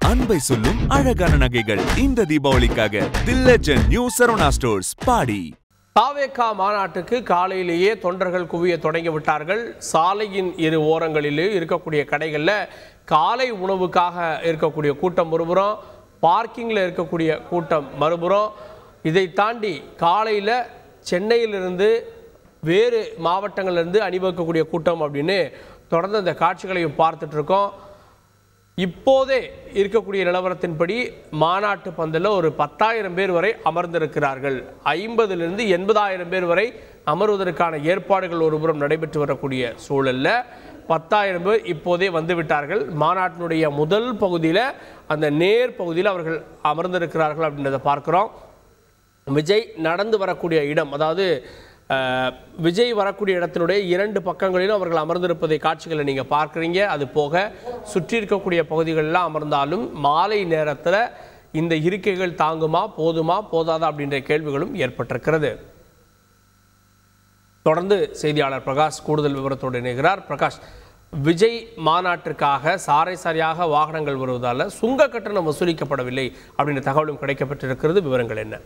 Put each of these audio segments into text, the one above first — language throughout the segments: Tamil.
அன்பை சொல்லும் அழகான நகைகள் இந்த தீபாவளிக்காக the legend new Saravana stores பாடி தாவேகா மாநாட்டுக்கு காலையிலேயே தொண்டர்கள் குவிய தொடங்கி விட்டார்கள் சாலையின் இரு ஓரங்களிலே இருக்கக்கூடிய கடைகளில் காலை உணவுக்காக இருக்கக்கூடிய கூட்டம் ஒருபுறம் பார்க்கிங்கில் இருக்கக்கூடிய கூட்டம் மறுபுறம் இதை தாண்டி காலையில் சென்னையிலிருந்து வேறு மாவட்டங்கள்லேருந்து அணிவகுக்கக்கூடிய கூட்டம் அப்படின்னு தொடர்ந்து அந்த காட்சிகளையும் பார்த்துட்டு இருக்கோம் இப்போதே இருக்கக்கூடிய நிலவரத்தின்படி மாநாட்டு பந்தல்ல ஒரு பத்தாயிரம் பேர் வரை அமர்ந்திருக்கிறார்கள் ஐம்பதிலிருந்து எண்பதாயிரம் பேர் வரை அமர்வதற்கான ஏற்பாடுகள் ஒருபுறம் நடைபெற்று வரக்கூடிய சூழல்ல பத்தாயிரம் பேர் இப்போதே வந்து விட்டார்கள் மாநாட்டினுடைய முதல் பகுதியில் அந்த நேர் பகுதியில் அவர்கள் அமர்ந்திருக்கிறார்கள் அப்படின்றத பார்க்கிறோம் விஜய் நடந்து வரக்கூடிய இடம் அதாவது அஹ், விஜய் வரக்கூடிய இடத்தினுடைய இரண்டு பக்கங்களிலும் அவர்கள் அமர்ந்திருப்பதை காட்சிகளை நீங்கள் பார்க்குறீங்க அது போக சுற்றி இருக்கக்கூடிய பகுதிகளெலாம் அமர்ந்தாலும் மாலை நேரத்தில் இந்த இருக்கைகள் தாங்குமா போதுமா போதாதா அப்படின்ற கேள்விகளும் ஏற்பட்டிருக்கிறது தொடர்ந்து செய்தியாளர் பிரகாஷ் கூடுதல் விவரத்தோடு இணைகிறார் பிரகாஷ் விஜய் மாநாட்டிற்காக சாறை சாரியாக வாகனங்கள் வருவதால் சுங்க கட்டணம் வசூலிக்கப்படவில்லை அப்படின்ற தகவலும் கிடைக்கப்பட்டிருக்கிறது விவரங்கள் என்ன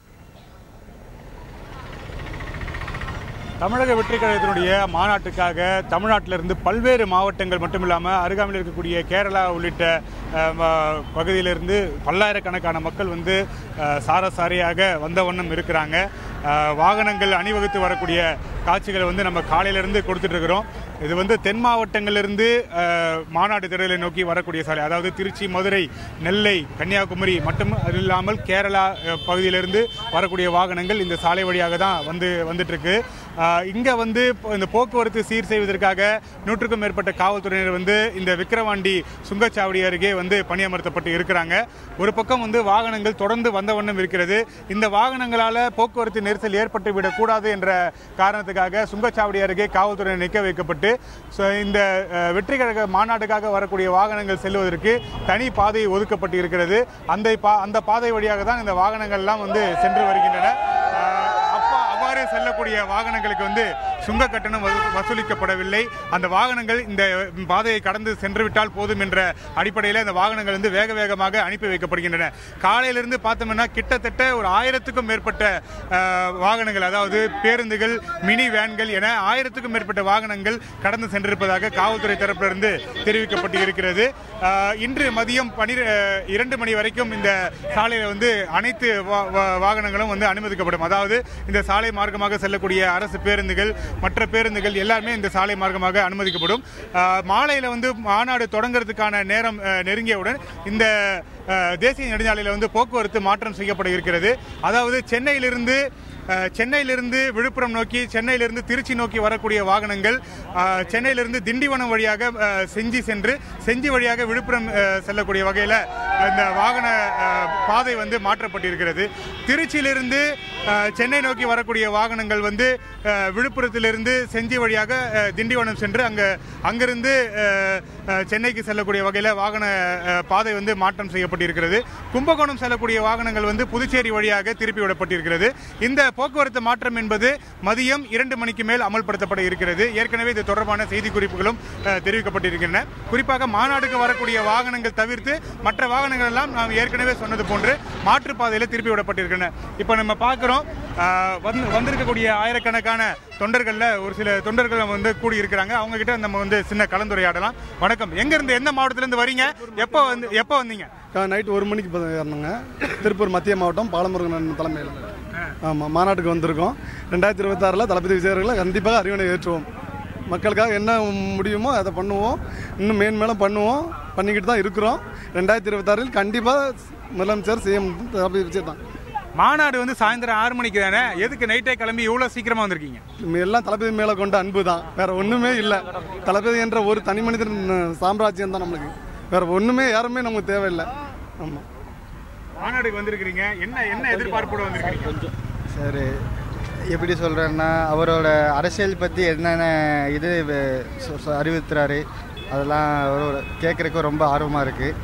தமிழக வெற்றி கழகத்தினுடைய மாநாட்டுக்காக தமிழ்நாட்டிலிருந்து பல்வேறு மாவட்டங்கள் மட்டுமில்லாமல் அருகாமையில் இருக்கக்கூடிய கேரளா உள்ளிட்ட அஹ், ம- பகுதியிலிருந்து பல்லாயிரக்கணக்கான மக்கள் வந்து அஹ், சாரசாரியாக வந்த வண்ணம் இருக்கிறாங்க அஹ், வாகனங்கள் அணிவகுத்து வரக்கூடிய காட்சிகளை வந்து நம்ம காலையிலிருந்து கொடுத்துட்டு இருக்கிறோம் இது வந்து தென் மாவட்டங்களிலிருந்து அஹ், மாநாட்டு திடலை நோக்கி வரக்கூடிய சாலை அதாவது திருச்சி மதுரை நெல்லை கன்னியாகுமரி மட்டும் அது இல்லாமல் கேரளா அஹ், பகுதியிலிருந்து வரக்கூடிய வாகனங்கள் இந்த சாலை வழியாக தான் வந்து வந்துட்டு இருக்கு அஹ், இங்க வந்து இப்போ இந்த போக்குவரத்து சீர் செய்வதற்காக நூற்றுக்கும் மேற்பட்ட காவல்துறையினர் வந்து இந்த விக்கிரவாண்டி சுங்கச்சாவடி அருகே வந்து பணியமர்த்தப்பட்டு இருக்கிறாங்க ஒரு பக்கம் வந்து வாகனங்கள் தொடர்ந்து வந்த வண்ணம் இருக்கிறது இந்த வாகனங்களால போக்குவரத்து நெரிசல் ஏற்பட்டு விடக்கூடாது என்ற காரணத்துக்காக சுங்கச்சாவடி அருகே காவல்துறை நிற்க வைக்கப்பட்டு so இந்த அஹ், வெற்றி கழக மாநாட்டுக்காக வரக்கூடிய வாகனங்கள் செல்வதற்கு தனி பாதை ஒதுக்கப்பட்டு இருக்கிறது அந்த பா- அந்த பாதை வழியாக தான் இந்த வாகனங்கள் எல்லாம் வந்து சென்று வருகின்றன அஹ், அப்பா அவ்வாறு செல்லக்கூடிய வாகனங்களுக்கு வந்து சுங்க கட்டணம் வசூ- வசூலிக்கப்படவில்லை அந்த வாகனங்கள் இந்த பாதையை கடந்து சென்று விட்டால் போதும் என்ற அடிப்படையில் இந்த வாகனங்கள் வந்து வேக வேகமாக அனுப்பி வைக்கப்படுகின்றன காலையிலிருந்து பார்த்தோம்னா கிட்டத்தட்ட ஒரு ஆயிரத்துக்கும் மேற்பட்ட அஹ், வாகனங்கள் அதாவது பேருந்துகள் மினி வேன்கள் என ஆயிரத்துக்கும் மேற்பட்ட வாகனங்கள் கடந்து சென்றிருப்பதாக காவல்துறை தரப்பிலிருந்து தெரிவிக்கப்பட்டு இருக்கிறது அஹ், இன்று மதியம் பனி இரண்டு மணி வரைக்கும் இந்த சாலையில் வந்து அனைத்து வா- வா- வாகனங்களும் வந்து அனுமதிக்கப்படும் அதாவது இந்த சாலை மார்க்கமாக செல்லக்கூடிய அரசு பேருந்துகள் மற்ற பேருந்துகள் எல்லாமே இந்த சாலை மார்க்கமாக அனுமதிக்கப்படும் அஹ், மாலையில் வந்து மாநாடு தொடங்குறதுக்கான நேரம் அஹ், நெருங்கியவுடன் இந்த அஹ், தேசிய நெடுஞ்சாலையில் வந்து போக்குவரத்து மாற்றம் செய்யப்பட இருக்கிறது அதாவது சென்னையிலிருந்து அஹ், சென்னையிலிருந்து விழுப்புரம் நோக்கி சென்னையிலிருந்து திருச்சி நோக்கி வரக்கூடிய வாகனங்கள் அஹ், சென்னையிலிருந்து திண்டிவனம் வழியாக அஹ், செஞ்சி சென்று செஞ்சி வழியாக விழுப்புரம் அஹ், செல்லக்கூடிய வகையில் இந்த வாகன அஹ், பாதை வந்து மாற்றப்பட்டிருக்கிறது திருச்சியிலிருந்து அஹ், சென்னை நோக்கி வரக்கூடிய வாகனங்கள் வந்து அஹ், விழுப்புரத்திலிருந்து செஞ்சி வழியாக அஹ், திண்டிவனம் சென்று அங்கே அங்கிருந்து அஹ், அஹ், சென்னைக்கு செல்லக்கூடிய வகையில் வாகன அஹ், பாதை வந்து மாற்றம் செய்யப்பட்டிருக்கிறது கும்பகோணம் செல்லக்கூடிய வாகனங்கள் வந்து புதுச்சேரி வழியாக திருப்பி விடப்பட்டிருக்கிறது இந்த போக்குவரத்து மாற்றம் என்பது மதியம் இரண்டு மணிக்கு மேல் அமல்படுத்தப்பட இருக்கிறது ஏற்கனவே இது தொடர்பான செய்திக்குறிப்புகளும் அஹ், தெரிவிக்கப்பட்டிருக்கின்றன குறிப்பாக மாநாடுக்கு வரக்கூடிய வாகனங்கள் தவிர்த்து மற்ற வாகனங்கள் எல்லாம் நாம் ஏற்கனவே சொன்னது போன்று மாற்றுப்பாதையில் திருப்பி விடப்பட்டிருக்கின்றன இப்போ நம்ம பார்க்குறோம் வந்து வந்திருக்கக்கூடிய ஆயிரக்கணக்கான தொண்டர்களில் ஒரு சில தொண்டர்கள் வந்து கூடி இருக்கிறாங்க அவங்க கிட்ட நம்ம வந்து சின்ன கலந்துரையாடலாம் வணக்கம் எங்க இருந்து எந்த மாவட்டத்திலிருந்து வரீங்க எப்போ வந்து எப்போ வந்தீங்க நைட் ஒரு மணிக்கு ப- ஏறினோங்க திருப்பூர் மத்திய மாவட்டம் பாலமுருகன் தலைமையில் ஆமாம் மாநாட்டுக்கு வந்திருக்கோம் ரெண்டாயிரத்தி இருபத்தாறில் தளபதி விஜயர்களை கண்டிப்பாக அறிவினை ஏற்றுவோம் மக்களுக்காக என்ன முடியுமோ அதை பண்ணுவோம் இன்னும் மேன்மேலும் பண்ணுவோம் பண்ணிக்கிட்டு தான் இருக்கிறோம் ரெண்டாயிரத்தி இருபத்தாறில் கண்டிப்பாக முதலமைச்சர் சிஎம் தளபதி விஜய் தான் மாநாடு வந்து சாயந்தரம் ஆறு மணிக்கு தானே எதுக்கு நைட்டே கிளம்பி இவ்வளோ சீக்கிரமா வந்திருக்கீங்க நம்ம எல்லாம் தளபதி மேலே கொண்ட அன்பு தான் வேற ஒன்றுமே இல்லை தளபதி என்ற ஒரு தனி மனிதன் சாம்ராஜ்யம் தான் நம்மளுக்கு வேற ஒன்றுமே யாருமே நமக்கு தேவையில்லை ஆமாம் மாநாடுக்கு வந்திருக்கிறீங்க என்ன என்ன எதிர்பார்ப்போட வந்திருக்கீங்க சரி எப்படி சொல்கிறேன்னா அவரோட அரசியல் பற்றி என்னென்ன இது வ- சொ- சொ- அறிவித்துறாரு அதெல்லாம் ஒரு கேட்குறதுக்கு ரொம்ப ஆர்வமாக இருக்குது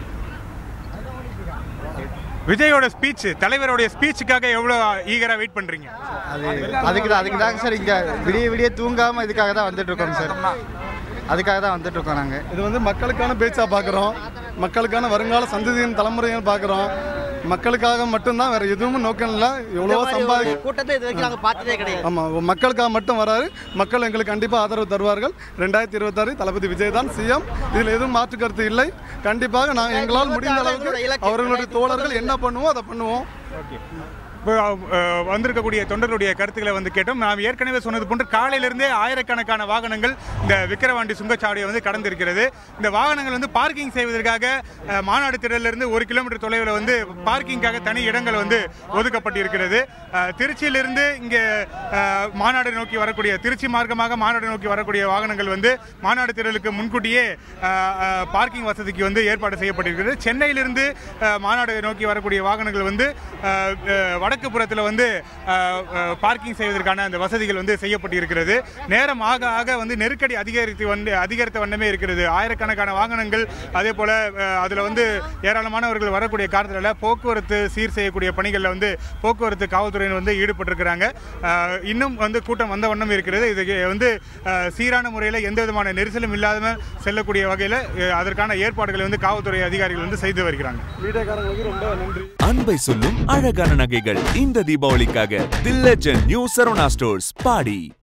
விஜயோட ஸ்பீச் தலைவருடைய ஸ்பீச்சுக்காக எவ்வளோ ஈகரா வெயிட் பண்றீங்க அது அதுக்கு தான் அதுக்கு தாங்க சார் இங்கே விடிய விடிய தூங்காமல் இதுக்காக தான் வந்துட்டு இருக்கோம் சார் அதுக்காக தான் வந்துட்டு இருக்கோம் நாங்கள் இது வந்து மக்களுக்கான பேச்சா பார்க்குறோம் மக்களுக்கான வருங்கால சந்ததியின் தலைமுறையும் பார்க்குறோம் மக்களுக்காக மட்டும்தான் வேற எதுவும் நோக்கம் இல்லை எவ்வளவோ சம்பாதி கூட்டத்தை இது வரைக்கும் நாங்கள் பார்த்ததே கிடையாது ஆமாம் மக்களுக்காக மட்டும் வராரு மக்கள் எங்களுக்கு கண்டிப்பாக ஆதரவு தருவார்கள் ரெண்டாயிரத்தி இருபத்தாறு தளபதி விஜய் தான் சிஎம் இதில் எதுவும் மாற்று கருத்து இல்லை கண்டிப்பாக நான் எங்களால் முடிந்த அளவுக்கு அவர்களுடைய தோழர்கள் என்ன பண்ணுவோம் அதை பண்ணுவோம் இப்போ அஹ், வந்திருக்கக்கூடிய தொண்டர்களுடைய கருத்துக்களை வந்து கேட்டோம் நாம் ஏற்கனவே சொன்னது போன்று காலையிலிருந்தே ஆயிரக்கணக்கான வாகனங்கள் இந்த விக்கிரவாண்டி சுங்கச்சாவடியை வந்து கடந்திருக்கிறது இந்த வாகனங்கள் வந்து பார்க்கிங் செய்வதற்காக அஹ், மாநாடு திடலிருந்து ஒரு கிலோமீட்டர் தொலைவில் வந்து பார்க்கிங்காக தனி இடங்கள் வந்து ஒதுக்கப்பட்டிருக்கிறது அஹ், திருச்சியிலிருந்து இங்கே அஹ், மாநாடு நோக்கி வரக்கூடிய திருச்சி மார்க்கமாக மாநாடு நோக்கி வரக்கூடிய வாகனங்கள் வந்து மாநாடு திடலுக்கு முன்கூட்டியே அஹ், அஹ், பார்க்கிங் வசதிக்கு வந்து ஏற்பாடு செய்யப்பட்டிருக்கிறது சென்னையிலிருந்து அஹ், மாநாடு நோக்கி வரக்கூடிய வாகனங்கள் வந்து அஹ், அஹ், வடக்கு புறத்தில் வந்து அஹ், அஹ், பார்க்கிங் செய்வதற்கான அந்த வசதிகள் வந்து செய்யப்பட்டிருக்கிறது நேரம் ஆக ஆக வந்து நெருக்கடி அதிகரித்து வந்து அதிகரித்த வண்ணமே இருக்கிறது ஆயிரக்கணக்கான வாகனங்கள் அதே போல அஹ், அதுல வந்து ஏராளமானவர்கள் வரக்கூடிய காரணத்தில் போக்குவரத்து சீர் செய்யக்கூடிய பணிகளில் வந்து போக்குவரத்து காவல்துறையினர் வந்து ஈடுபட்டிருக்கிறாங்க அஹ், இன்னும் வந்து கூட்டம் வந்த வண்ணம் இருக்கிறது இது வந்து அஹ், சீரான முறையில் எந்த விதமான நெரிசலும் இல்லாத செல்லக்கூடிய வகையில் அதற்கான ஏற்பாடுகளை வந்து காவல்துறை அதிகாரிகள் வந்து செய்து வருகிறாங்க மீடியாக்காரங்களுக்கு ரொம்ப நன்றி அன்பை சொல்லும் அழகான நகைகள் இந்த தீபாவளிக்காக the legend new Saravana stores body